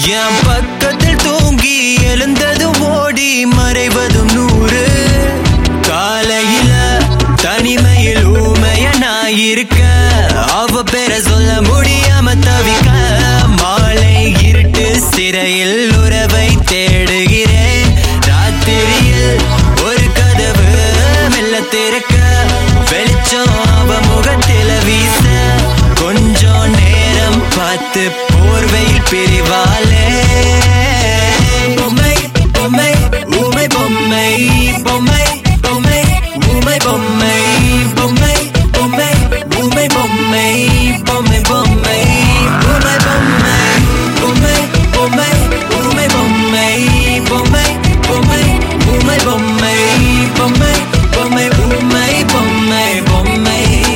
என் பக்கத்தில் தூங்கி எழுந்ததும் ஓடி மறைவதும் நூறு காலையில தனிமையில் ஊமைய நான் இருக்க அவ பேர சொல்ல முடியாம தவிக்க மாலை இருட்டு சிறையில் உறவை தேடுகிறேன் ராத்திரியில் ஒரு கதவு மெல்ல திறக்க வெளிச்சம் அவ முகத்தில வீச கொஞ்சம் நேரம் பார்த்து போர்வையில் பிரிவாலே பொம்மை பொம்மை ஊமை பொம்மை பொம்மை பொம்மை ஊமை பொம்மை பொம்மை பொம்மை ஊமை பொம்மை பொம்மை பொம்மை ஊமை பொம்மை பொம்மை பொம்மை ஊமை பொம்மை பொம்மை பொம்மை ஊமை பொம்மை பொம்மை பொம்மை ஊமை பொம்மை பொம்மை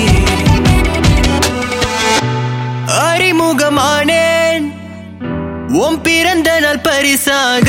அறிமுகமானேன் உன் பிறந்த நாள் பரிசாக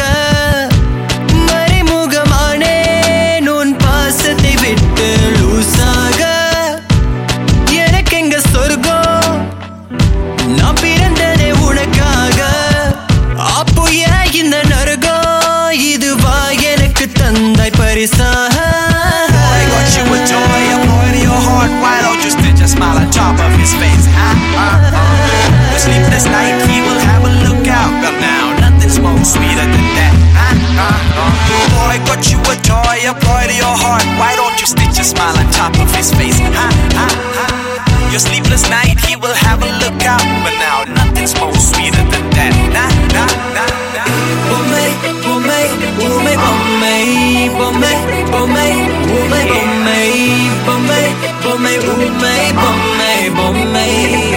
மறைமுகமானேன் உன் பாசத்தை விட்டு லூசாக எனக்கு எங்க சொர்க்கம் நான் பிறந்ததே உனக்காக அப்போ ஏன் இந்த நரகம் இதுவா எனக்கு தந்தாய் பரிசாக Boy, got you a toy, a boy to your heart. Why don't you stitch a smile on top of his face? Huh? Huh? Huh? The sleepless night, he will have a look out. But now, nothing's more sweeter than that. Huh? Huh? Huh? Boy, got you a toy, a boy to your heart. Why don't you stitch a smile on top of his face? Huh? Huh? Huh? Your sleepless night, he will have a look out. But now, nothing's more sweeter than that. Nah, nah, nah, nah. பொம்மை பொம்மை ஊமை பொம்மை பொம்மை பொம்மை ஊமை பொம்மை பொம்மை பொம்மை ஊமை பொம்மை பொம்மை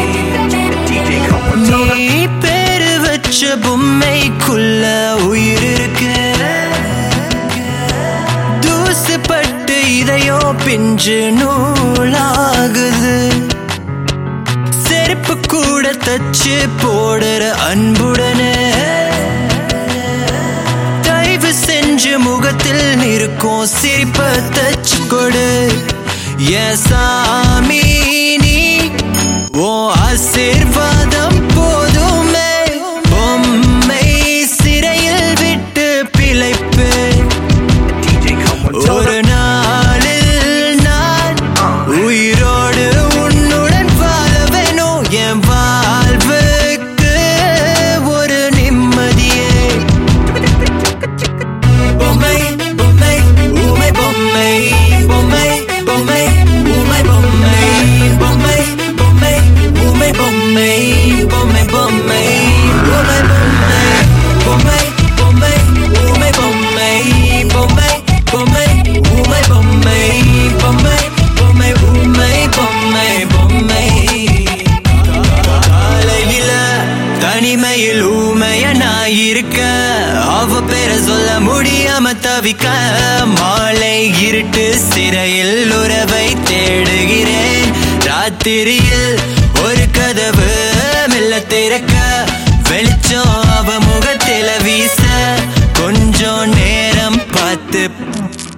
நீ பேரு வச்ச பொம்மைக்குள்ள உயிர் இருக்கு தூசுப்பட்டு இதையோ பிஞ்சு நூலாகுது செருப்பு கூட தச்சு போடுற அன்புடனே தயவு செஞ்சு முகத்தில் இருக்கும் சிரிப்ப தச்சு கொடு என் சாமி நீ ஓ ஆசீர்வாதம் போதுமே பொம்மை சிறையில் விட்டு பிழைப்பேன் ஒரு நாளில் நான் உயிரோடு உன்னுடன் வாழ வேணும் என் வாழ்வுக்கு ஒரு நிம்மதியே பொம்மை பொம்மை ஊமை பொம்மை பொம்மை பொம்மை ஊமை பொம்மை பொம்மை பொம்மை ஊமை பொம்மை பொம்மை பொம்மை ஊமை பொம்மை பொம்மை பொம்மை ஊமை பொம்மை பொம்மை பொம்மை ஊமை பொம்மை பொம்மை பொம்மை ஊமை பொம்மை பொம்மை காலையில தனிமையில் ஊமைய நான் இருக்க அவ பேர சொல்ல முடியாம தவிக்க மாலை இருட்டு சிறையில் உறவை தேடுகிறேன் ராத்திரியில் ஒரு கதவு மெல்ல திறக்க வெளிச்சம் அவ முகத்தில வீச கொஞ்சம் நேரம் பார்த்து